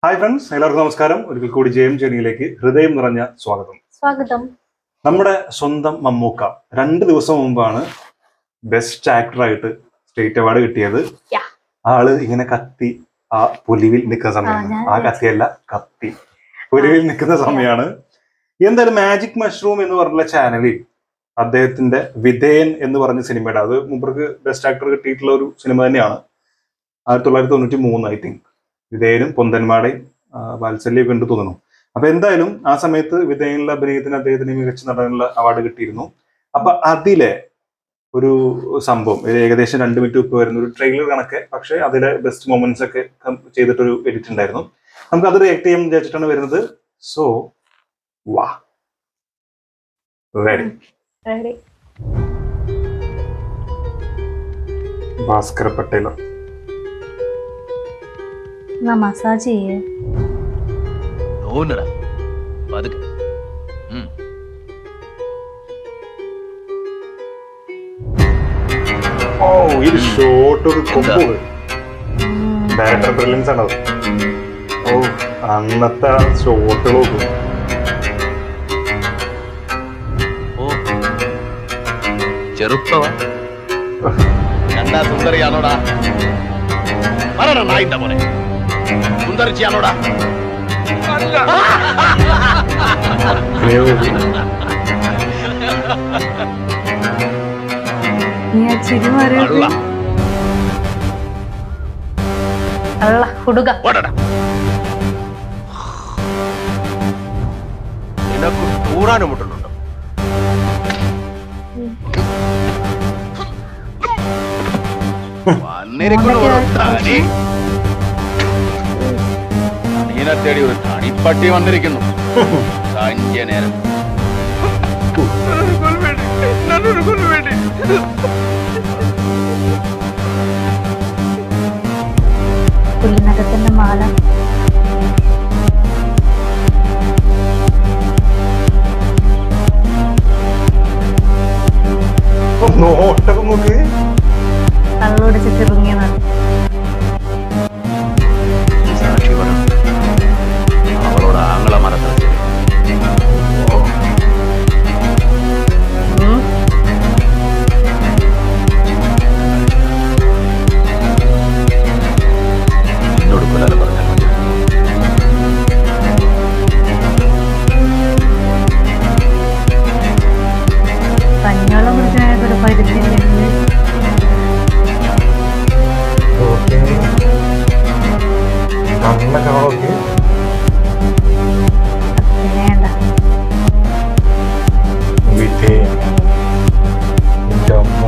Hi friends എല്ലാവർക്കും നമസ്കാരം ഒരിക്കൽ കൂടി ജയം ജേണിയിലേക്ക് ഹൃദയം നിറഞ്ഞ സ്വാഗതം സ്വാഗതം നമ്മുടെ സ്വന്തം മമ്മൂക്ക രണ്ട് ദിവസം മുമ്പാണ് ബെസ്റ്റ് ആക്ടറായിട്ട് സ്റ്റേറ്റ് അവാർഡ് കിട്ടിയത് Yeah. ആള് ഇങ്ങനെ കത്തി ആ പുലിവിൽ നിൽക്കുന്ന ആ, സമയമാണ് ഞാൻ ആ കത്തിയല്ല കത്തി പുലിവിൽ നിൽക്കുന്ന സമയമാണ് എന്തായാലും മാജിക് മഷ്റൂം എന്ന് പറഞ്ഞുള്ള ചാനലിൽ അദ്ദേഹത്തിന്റെ വിധേയൻ എന്ന് പറഞ്ഞ സിനിമയുടെ അത് മുമ്പർക്ക് ബെസ്റ്റ് ആക്ടർ കിട്ടിയിട്ടുള്ള ഒരു സിനിമ തന്നെയാണ് ആയിരത്തി തൊള്ളായിരത്തി തൊണ്ണൂറ്റി മൂന്ന് ഐ തിങ്ക് വിധേയനും പൊന്തന്മാടെയും വാത്സല്യം കണ്ടു തോന്നുന്നു അപ്പൊ എന്തായാലും ആ സമയത്ത് വിധേയനിലെ അഭിനയത്തിന് അദ്ദേഹത്തിന് മികച്ച നടനുള്ള അവാർഡ് കിട്ടിയിരുന്നു അപ്പൊ അതിലെ ഒരു സംഭവം ഇത് ഏകദേശം രണ്ട് മിനിറ്റ് ഉപ്പ് വരുന്ന ഒരു ട്രെയിലർ കണക്കെ പക്ഷെ അതിലെ ബെസ്റ്റ് മൊമെന്റ്സ് ഒക്കെ കം- ചെയ്തിട്ടൊരു എഡിറ്റ് ഉണ്ടായിരുന്നു നമുക്ക് അത് റിയാക്ട് ചെയ്യാൻ വിചാരിച്ചിട്ടാണ് വരുന്നത് സോ വാ റെഡി റെഡി ഭാസ്കർ പട്ടേലോ എന്നാ മസാജ് ചെയ്യേ തോന്നടാ പതുക്കെ ഉം. ഓ ഇത് ഷോട്ട് ഒരു കൊമ്പ് ഡയറക്ടർ ബ്രില്യൻസ് ആണ് അത് ഓ അന്നത്തെ ഷോട്ട് നോക്കും ഓ ചെറുപ്പവാ കണ്ടാ സുന്ദരിയാണോടാ പറയണ നായിന്റെ മോനെ സുന്ദരിച്ചിയാണോടാ അല്ല നീ ആ ചിരി മാറി അള്ള അള്ള ಹುಡುಗ ഓടടാ നിനക്ക് കൂടാനും മുട്ടുന്നുണ്ടോ വന്നിരിക്കുന്ന ഒരു തടി നീനെ തേടി ഒരു തടിപ്പട്ടി വന്നിരിക്കുന്നു സഞ്ജയ നേരം പുല്ലിനകത്തിന്റെ മാല നോട്ടം നോക്ക് കള്ളോടിച്ച് തിറുങ്ങിയതാണ് സാക്ഷി പറ അവളോട് ആങ്ങളെ മനസ്സിൽ ഉം. എന്നോട് കൊല്ലാൻ പറഞ്ഞാൽ മതി കഞ്ഞോളം കുടിക്കാനായിട്ടൊരു പരിചയം ഓക്കെ കണ്ണൊക്കെ നോക്കി വേണ്ട വിധേയൻ എന്റെ അമ്മോ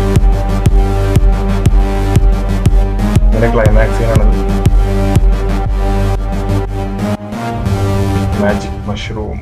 ഇതിന്റെ ക്ലൈമാക്സ് സീനാണത് മാജിക് മഷ്റൂം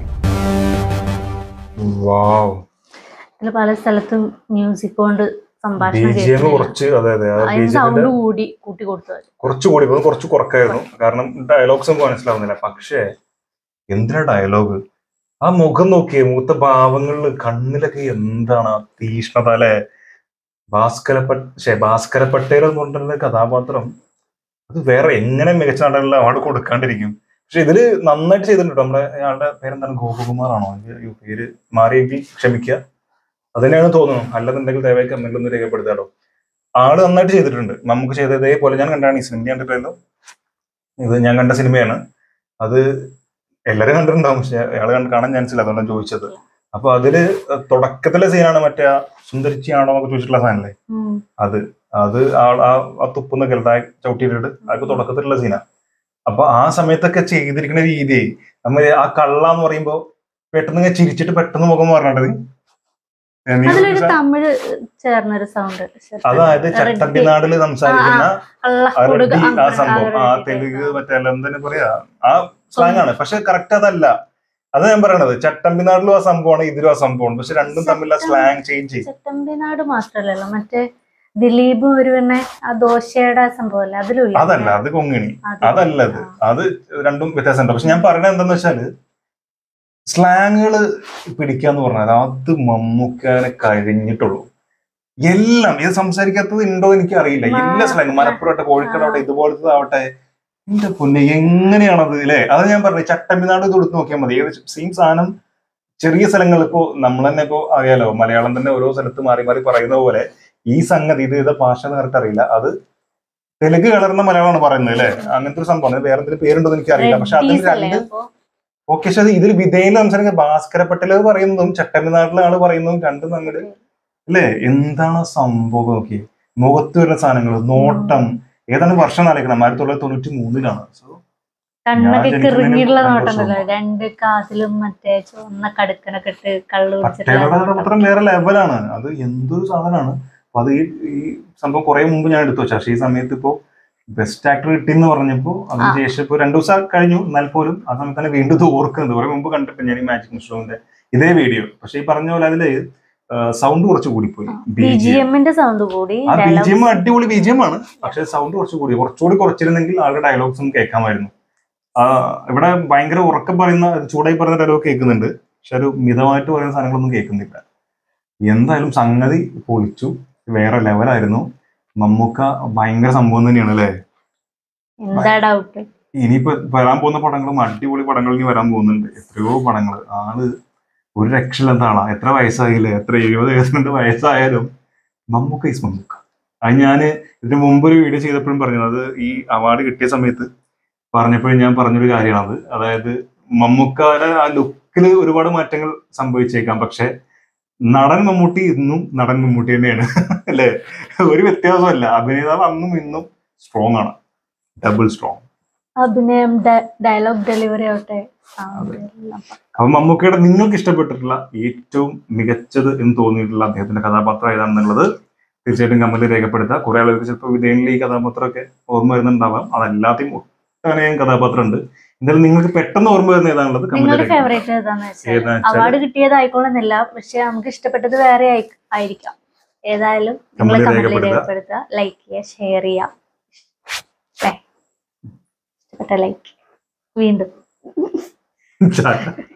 വാവ് ഇതില് പല സ്ഥലത്തും മ്യൂസിക് കൊണ്ട് ബി സംഭാഷണം ജി എം കേൾക്കുന്നില്ല. കുറച്ച് അതെ അതെ അതിന് ബി ജി സൗണ്ട് എമ്മിന്റെ കൂടി കൂട്ടി കൊടുത്തു അവര്. കുറച്ച് കൂടി പോയി കുറച്ച് കുറക്കായിരുന്നു കാരണം ഡയലോഗ്സ് നമുക്ക് മനസ്സിലാവുന്നില്ല പക്ഷേ എന്തിനാ ഡയലോഗ് ആ മുഖം നോക്കിയേ മുഖത്തെ ഭാവങ്ങളില് കണ്ണിലൊക്കെ എന്താണ് ആ തീഷ്ണത അല്ലെ ഭാസ്കരപ്പ ശേ ഭാസ്കര പട്ടേൽ എന്ന് പറഞ്ഞിട്ടുള്ള കഥാപാത്രം അത് വേറെ എങ്ങനെ മികച്ച നടനുള്ള അവാർഡ് കൊടുക്കാണ്ടിരിക്കും പക്ഷെ ഇതില് നന്നായിട്ട് ചെയ്തിട്ടുണ്ട് നമ്മുടെ അയാളുടെ പേരെന്താണ് ഗോപകുമാർ ആണോ അയ്യോ, പേര് മാറിയെങ്കിൽ ക്ഷമിക്കുക അത് തന്നെയാണ് തോന്നുന്നു അല്ലെന്നുണ്ടെങ്കിൽ ദയവായി കമന്റിൽ ഒന്ന് രേഖപ്പെടുത്താലോ ആള് നന്നായിട്ട് ചെയ്തിട്ടുണ്ട് നമുക്ക് ചെയ്ത ഇതേപോലെ ഞാൻ കണ്ടാണ് ഈ സിനിമ കണ്ടിട്ടില്ലല്ലോ ഇത് ഞാൻ കണ്ട സിനിമയാണ് അത് എല്ലാരും കണ്ടിട്ടുണ്ടാവും പക്ഷെ അയാൾ കാണാൻ ചാൻസ് ഇല്ല അതുകൊണ്ടാണ് ചോദിച്ചത് അപ്പൊ അതില് തുടക്കത്തിലെ സീനാണ് മറ്റേ ആ സുന്ദരിച്ചിയാണോ എന്നൊക്കെ ചോദിച്ചിട്ടുള്ള സാധനല്ലേ ഉം. അത് അത് ആ- ആ ആ തുപ്പുന്ന ഗൽതായ ചവിട്ടിയിട്ടിട്ട് അതൊക്കെ തുടക്കത്തിലുള്ള സീനാ അപ്പൊ ആ സമയത്തൊക്കെ ചെയ്തിരിക്കുന്ന രീതി നമ്മൾ ആ കള്ള എന്ന് പറയുമ്പോ പെട്ടെന്ന് ഇങ്ങനെ ചിരിച്ചിട്ട് പെട്ടെന്ന് മുഖം മാറണത് നീ അതിലൊരു തമിഴ് ചേർന്നൊരു സൗണ്ട് അതായത് ചട്ടമ്പിനാടില് സംസാരിക്കുന്ന അള്ള ആ ಹುಡುಗ റെഡ്ഡി ആ ആ, സംഭവം ആ ആ, തെലുങ്ക് മറ്റേ അല്ല എന്തിനു പറയാ ആ സ്ലാങ് ആണ് പക്ഷെ കറക്റ്റ് അതല്ല അത് ഞാൻ പറയണത് ചട്ടമ്പിനാടിലും ആ സംഭവമാണ് ഇതിലും ആ സംഭവമാണ് പക്ഷെ രണ്ടും തമ്മിൽ ആ സ്ലാങ് ചേഞ്ച് ചെയ്യും ചട്ടമ്പിനാട് മാത്രല്ലല്ലോ മറ്റേ ദിലീപും ഒരു പിന്നെ ആ ദോശയുടെ സംഭവം അല്ലേ അതിലും ഇല്ലേ? അതല്ല അത് കൊങ്ങിണി അത് അതല്ല അത് ആ. അത് രണ്ടും വ്യത്യാസമുണ്ട് പക്ഷെ ഞാൻ പറയുന്നത് എന്താന്ന് വെച്ചാല് സ്ലാങ്ങുകള് പിടിക്കാന്ന് പറഞ്ഞാൽ അത് മമ്മൂക്കാനെ കഴിഞ്ഞിട്ടുള്ളൂ എല്ലാം ഇത് സംസാരിക്കാത്തത് ഉണ്ടോ എനിക്ക് അറിയില്ല മാ- എല്ലാ സ്ലാങ് മലപ്പുറം ആവട്ടെ കോഴിക്കോട് ആവട്ടെ ഇതുപോലത്തെ ആവട്ടെ എന്റെ പൊന്നെ എങ്ങനെയാണത് അല്ലെ അത് ഞാൻ പറഞ്ഞു ചട്ടമ്പിനാട് ഇത് എടുത്ത് നോക്കിയാൽ മതി ഏകദേശം സെയിം സാധനം ചെറിയ സ്ഥലങ്ങൾ ഇപ്പോ നമ്മൾ തന്നെ ഇപ്പോ അറിയാലോ മലയാളം തന്നെ ഓരോ സ്ഥലത്ത് മാറി മാറി പറയുന്ന പോലെ ഈ സംഗതി ഇത് ഏതാ ഭാഷ എന്ന് കറക്റ്റ് അറിയില്ല അത് തെലുങ്ക് കളർന്ന മലയാളമാണ് പറയുന്നത് അല്ലെ അങ്ങനത്തെ ഒരു സംഭവം അത് വേറെ എന്തെങ്കിലും പേരുണ്ടോ എന്ന് എനിക്ക് അറിയില്ല പക്ഷെ അതിന് റെഡ്ഡീസ് അല്ലേ രണ്ട് അപ്പൊ ഓക്കെ പക്ഷെ അത് ഇതിൽ വിധേയിൽ സംസാരിക്കുന്ന ഭാസ്കര പട്ടേൽ പറയുന്നതും ചട്ടമ്പിനാട്ടിലെ ആള് പറയുന്നതും രണ്ടും അങ്ങോട്ട് അല്ലേ എന്താണ് സംഭവം നോക്കി മുഖത്ത് വരുന്ന സാധനങ്ങൾ നോട്ടം ഏതാണ് വർഷം ആലോചിക്കണം ആയിരത്തി തൊള്ളായിരത്തി തൊണ്ണൂറ്റി മൂന്നിലാണ് സോ കണ്ണൊക്കെ ഞാൻ ജനിക്കുന്നതിന് കിറിഞ്ഞിട്ടുള്ള രണ്ട് നോട്ടുണ്ടല്ലോ വർഷം രണ്ട് കാതിലും മറ്റേ ചുവന്ന കടുക്കനൊക്കെ ഇട്ട് കള്ളു പട്ടേലയുടെ കഥാപാത്രം വേറെ ലെവലാണ് അത് എന്തൊരു സാധനമാണ് അപ്പൊ അത് ഈ ഈ സംഭവം കുറെ മുമ്പ് ഞാൻ എടുത്തു വെച്ചാ പക്ഷേ ഈ സമയത്ത് ഇപ്പോ ബെസ്റ്റ് ആക്ടർ കിട്ടിയെന്ന് പറഞ്ഞപ്പോ അതിന് ശേഷം ഇപ്പൊ രണ്ടു ദിവസം കഴിഞ്ഞു എന്നാൽ പോലും ആ സമയത്ത് തന്നെ വീണ്ടും ഇത് ഓർക്കുന്നത് കുറെ മുമ്പ് കണ്ടിട്ട് ഞാൻ ഈ മാജിക് മുസ്ലിമിന്റെ ഇതേ വീഡിയോ പക്ഷെ ഈ പറഞ്ഞ പോലെ അതില് സൗണ്ട് കുറച്ച് കൂടിപ്പോയി ബി ജി BGM. എമ്മിന്റെ സൗണ്ട് കൂടി ആ ബി ജി എം dialogues അടിപൊളി ബി ജി എം ആണ് പക്ഷെ സൗണ്ട് കുറച്ച് കൂടി കുറച്ചുകൂടി കുറച്ചിരുന്നെങ്കിൽ ആളുടെ ഡയലോഗ്സ് ഒന്നും കേൾക്കാമായിരുന്നു ആ, ഇവിടെ ഭയങ്കര ഉറക്കം പറയുന്ന ചൂടായി പറയുന്ന ഡയലോഗ് കേൾക്കുന്നുണ്ട് പക്ഷെ ഒരു മിതമായിട്ട് പറയുന്ന സാധനങ്ങളൊന്നും കേൾക്കുന്നില്ല എന്തായാലും സംഗതി പൊളിച്ചു വേറെ ലെവലായിരുന്നു മമ്മൂക്ക ഭയങ്കര സംഭവം തന്നെയാണ് അല്ലേ എന്താ ഡൗട്ട് ഇനിയിപ്പോ വരാൻ പോകുന്ന പടങ്ങളും അടിപൊളി പടങ്ങൾ ഇനി വരാൻ പോകുന്നുണ്ട് എത്രയോ പടങ്ങൾ ആള് ഒരു രക്ഷയില്ലാത്ത ആളാ എത്ര വയസ്സായില്ലേ എത്ര എഴുപത് എഴുപത്തിരണ്ട് വയസ്സായാലും മമ്മൂക്ക ഈസ് മമ്മൂക്ക അത് ഞാന് ഇതിന് മുമ്പ് ഒരു വീഡിയോ ചെയ്തപ്പോഴും പറഞ്ഞത് അത് ഈ അവാർഡ് കിട്ടിയ സമയത്ത് പറഞ്ഞപ്പോഴും ഞാൻ പറഞ്ഞൊരു കാര്യമാണത് അതായത് മമ്മൂക്കായുടെ ആ ലുക്കിൽ ഒരുപാട് മാറ്റങ്ങൾ സംഭവിച്ചേക്കാം പക്ഷെ നടൻ മമ്മൂട്ടി ഇന്നും നടൻ മമ്മൂട്ടി തന്നെയാണ് അല്ലേ ഒരു വ്യത്യാസമല്ല അഭിനേതാവ് അന്നും ഇന്നും സ്ട്രോങ് ആണ് ഡബിൾ സ്ട്രോങ് അഭിനയം ഡയലോഗ് ഡെലിവറി ആവട്ടെ sound എല്ലാം. അപ്പൊ മമ്മൂക്കയുടെ നിങ്ങൾക്ക് ഇഷ്ടപ്പെട്ടിട്ടുള്ള ഏറ്റവും മികച്ചത് എന്ന് തോന്നിയിട്ടുള്ള അദ്ദേഹത്തിന്റെ കഥാപാത്രം ഏതാണെന്നുള്ളത് തീർച്ചയായിട്ടും കമന്റ് രേഖപ്പെടുത്തുക കുറെ ആളുകൾക്ക് ചിലപ്പോൾ വിധേയനിൽ ഈ കഥാപാത്രമൊക്കെ ഓർമ്മ വരുന്നുണ്ടാവാം അതല്ലാതെയും ഒട്ടനേകം കഥാപാത്രം ഉണ്ട് എന്തായാലും നിങ്ങൾക്ക് പെട്ടെന്ന് ഓർമ്മ വരുന്ന ഏതാണുള്ളത് കമന്റ് നിങ്ങളുടെ രേഖപ്പെടുത്തുക ഫേവറേറ്റ് ഏതാന്ന് വെച്ചാൽ ഏതാന്ന് വെച്ചാല് അവാർഡ് കിട്ടിയതായിക്കൊള്ളുന്നില്ല പക്ഷെ നമുക്ക് ഇഷ്ടപ്പെട്ടത് വേറെ ആയി- ആയിരിക്കാം ഏതായാലും നിങ്ങൾ Comment കമന്റിൽ രേഖപ്പെടുത്തുക. രേഖപ്പെടുത്തുക ലൈക്ക് ചെയ്യുക ഷെയർ ചെയ്യുക അല്ലേ ഇഷ്ടപ്പെട്ട ലൈക്ക് വീണ്ടും ചാ-